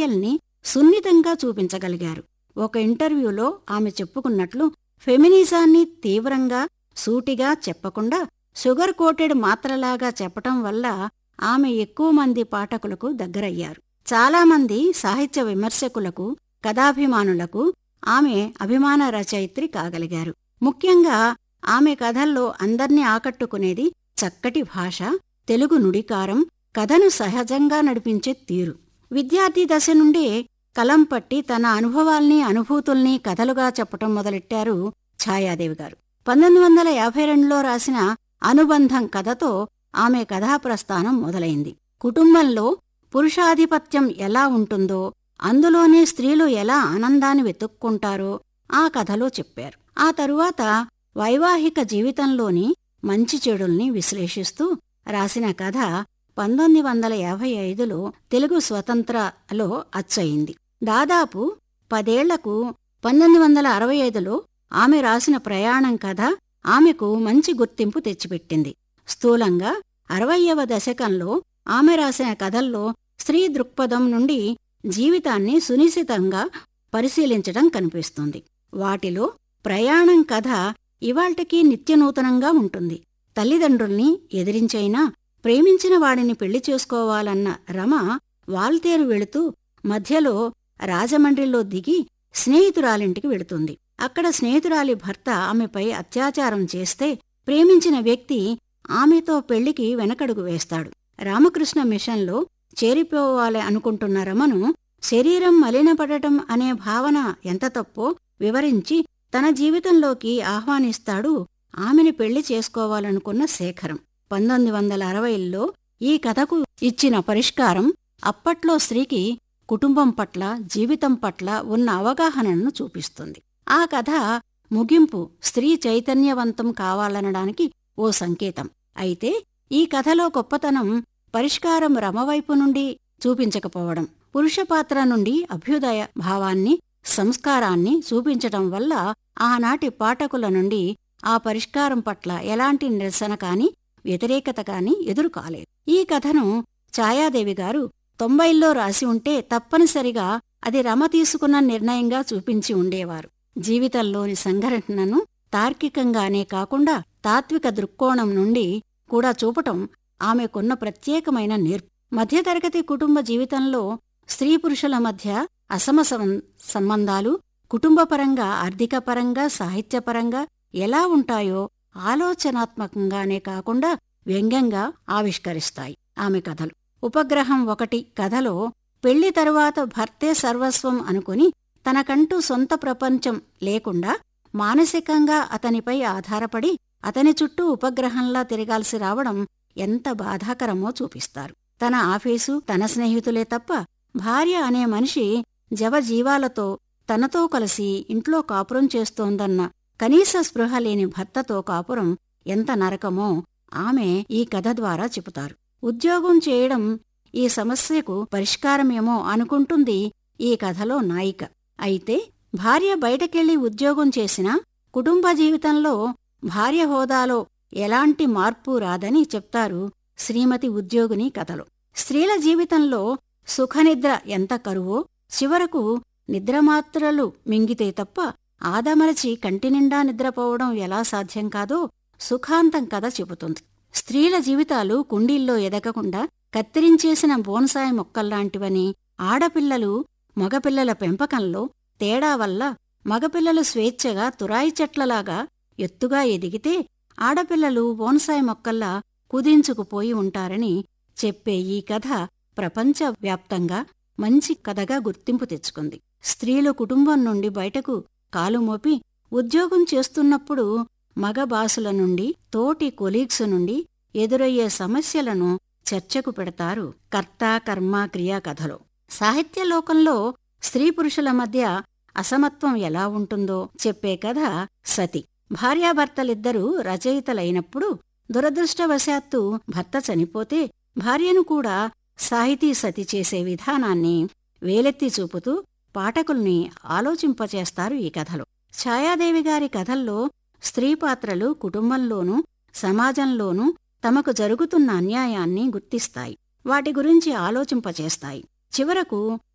సమస్యల్ని సున్నితంగా చూపించగలిగారు ఒక ఇంటర్వ్యూలో ఆమె చెప్పుకున్నట్లు ఫెమినిజాన్ని తీవ్రంగా సూటిగా చెప్పకుండా షుగర్ కోటెడ్ మాత్రలాగా చెప్పటం వల్ల ఆమె ఎక్కువ మంది పాఠకులకు దగ్గరయ్యారు చాలామంది సాహిత్య విమర్శకులకు కథాభిమానులకు ఆమె అభిమాన రచయిత్రి కాగలిగారు ముఖ్యంగా ఆమె కథల్లో అందర్నీ ఆకట్టుకునేది చక్కటి భాష తెలుగు నుడికారం కథను సహజంగా నడిపించే తీరు విద్యార్థి దశ నుండే కలం పట్టి తన అనుభవాల్ని అనుభూతుల్ని కథలుగా చెప్పటం మొదలెట్టారు ఛాయాదేవి గారు పంతొమ్మిది వందల యాభై రెండులో రాసిన అనుబంధం కథతో ఆమె కథాప్రస్థానం మొదలైంది కుటుంబంలో పురుషాధిపత్యం ఎలా ఉంటుందో అందులోనే స్త్రీలు ఎలా ఆనందాన్ని వెతుక్కుంటారో ఆ కథలో చెప్పారు ఆ తరువాత వైవాహిక జీవితంలోని మంచి చెడుల్ని విశ్లేషిస్తూ రాసిన కథ పంతొమ్మిది వందల యాభై ఐదులో తెలుగు స్వతంత్రలో అచ్చయింది దాదాపు పదేళ్లకు పంతొమ్మిది వందల అరవై ఐదులో ఆమె రాసిన ప్రయాణం కథ ఆమెకు మంచి గుర్తింపు తెచ్చిపెట్టింది స్థూలంగా అరవయ్యవ దశకంలో ఆమె రాసిన కథల్లో స్త్రీ దృక్పథం నుండి జీవితాన్ని సునిశితంగా పరిశీలించడం కనిపిస్తుంది వాటిలో ప్రయాణం కథ ఇవాల్టికి నిత్యనూతనంగా ఉంటుంది తల్లిదండ్రుల్ని ఎదిరించైనా ప్రేమించిన వాడిని పెళ్లి చేసుకోవాలన్న రమ వాల్తేరు వెళుతూ మధ్యలో రాజమండ్రిలో దిగి స్నేహితురాలింటికి వెళుతుంది అక్కడ స్నేహితురాలి భర్త ఆమెపై అత్యాచారం చేస్తే ప్రేమించిన వ్యక్తి ఆమెతో పెళ్లికి వెనకడుగు వేస్తాడు రామకృష్ణ మిషన్లో చేరిపోవాలి అనుకుంటున్న రమను శరీరం మలినపడటం అనే భావన ఎంత తప్పో వివరించి తన జీవితంలోకి ఆహ్వానిస్తాడు ఆమెని పెళ్లి చేసుకోవాలనుకున్న శేఖరం పంతొమ్మిది వందల అరవైల్లో ఈ కథకు ఇచ్చిన పరిష్కారం అప్పట్లో స్త్రీకి కుటుంబం పట్ల జీవితం పట్ల ఉన్న అవగాహనను చూపిస్తుంది ఆ కథ ముగింపు స్త్రీ చైతన్యవంతం కావాలనడానికి ఓ సంకేతం అయితే ఈ కథలో గొప్పతనం పరిష్కారం రమవైపు నుండి చూపించకపోవడం పురుష పాత్ర నుండి అభ్యుదయ భావాన్ని సంస్కారాన్ని చూపించటం వల్ల ఆనాటి పాఠకుల నుండి ఆ పరిష్కారం పట్ల ఎలాంటి నిరసన కాని వ్యతిరేకత కాని ఎదురు కాలేదు ఈ కథను ఛాయాదేవి గారు తొంభైల్లో రాసి ఉంటే తప్పనిసరిగా అది రమ తీసుకున్న నిర్ణయంగా చూపించి ఉండేవారు జీవితంలోని సంఘటనను తార్కికంగానే కాకుండా తాత్విక దృక్కోణం నుండి కూడా చూపటం ఆమెకున్న ప్రత్యేకమైన నేర్పు మధ్యతరగతి కుటుంబ జీవితంలో స్త్రీ పురుషుల మధ్య అసమ సం- సంబంధాలు కుటుంబపరంగా ఆర్థికపరంగా సాహిత్యపరంగా ఎలా ఉంటాయో ఆలోచనాత్మకంగానే కాకుండా వ్యంగ్యంగా ఆవిష్కరిస్తాయి ఆమె కథలు ఉపగ్రహం ఒకటి కథలో పెళ్లి తరువాత భర్తే సర్వస్వం అనుకుని తనకంటూ సొంత ప్రపంచం లేకుండా మానసికంగా అతనిపై ఆధారపడి అతని చుట్టూ ఉపగ్రహంలా తిరగాల్సి రావడం ఎంత బాధాకరమో చూపిస్తారు తన ఆఫీసు తన స్నేహితులే తప్ప భార్య అనే మనిషి జవజీవాలతో తనతో కలిసి ఇంట్లో కాపురం చేస్తోందన్న కనీస స్పృహ లేని భర్తతో కాపురం ఎంత నరకమో ఆమె ఈ కథ ద్వారా చెబుతారు ఉద్యోగం చేయడం ఈ సమస్యకు పరిష్కారమేమో అనుకుంటుంది ఈ కథలో నాయిక అయితే భార్య బయటకెళ్లి ఉద్యోగం చేసినా కుటుంబ జీవితంలో భార్య హోదాలో ఎలాంటి మార్పు రాదని చెప్తారు శ్రీమతి ఉద్యోగిని కథలో స్త్రీల జీవితంలో సుఖనిద్ర ఎంత కరువో చివరకు నిద్రమాత్రలు మింగితే తప్ప ఆదమరచి కంటినిండా నిద్రపోవడం ఎలా సాధ్యం కాదో సుఖాంతం కథ చెబుతుంది స్త్రీల జీవితాలు కుండీల్లో ఎదగకుండా కత్తిరించేసిన బోన్సాయి మొక్కల్లాంటివని ఆడపిల్లలు మగపిల్లల పెంపకంలో తేడా వల్ల మగపిల్లలు స్వేచ్ఛగా తురాయి చెట్లలాగా ఎత్తుగా ఎదిగితే ఆడపిల్లలు బోన్సాయి మొక్కల్లా కుదించుకుపోయి ఉంటారని చెప్పే ఈ కథ ప్రపంచవ్యాప్తంగా మంచి కథగా గుర్తింపు తెచ్చుకుంది స్త్రీలు కుటుంబం నుండి బయటకు కాలు మోపి ఉద్యోగం చేస్తున్నప్పుడు మగ బాసుల నుండి తోటి కొలీగ్స్ నుండి ఎదురయ్యే సమస్యలను చర్చకు పెడతారు కర్త కర్మ క్రియా కథలో సాహిత్యలోకంలో స్త్రీ పురుషుల మధ్య అసమత్వం ఎలా ఉంటుందో చెప్పే కథ సతి భార్యాభర్తలిద్దరూ రచయితలైనప్పుడు దురదృష్టవశాత్తు భర్త చనిపోతే భార్యను కూడా సాహితీ సతి చేసే విధానాన్ని వేలెత్తి చూపుతూ పాఠకుల్ని ఆలోచింపచేస్తారు ఈ కథలో ఛాయాదేవి గారి కథల్లో స్త్రీ పాత్రలు కుటుంబంలోనూ సమాజంలోనూ తమకు జరుగుతున్న అన్యాయాన్ని గుర్తిస్తాయి వాటి గురించి ఆలోచింపచేస్తాయి చివరకు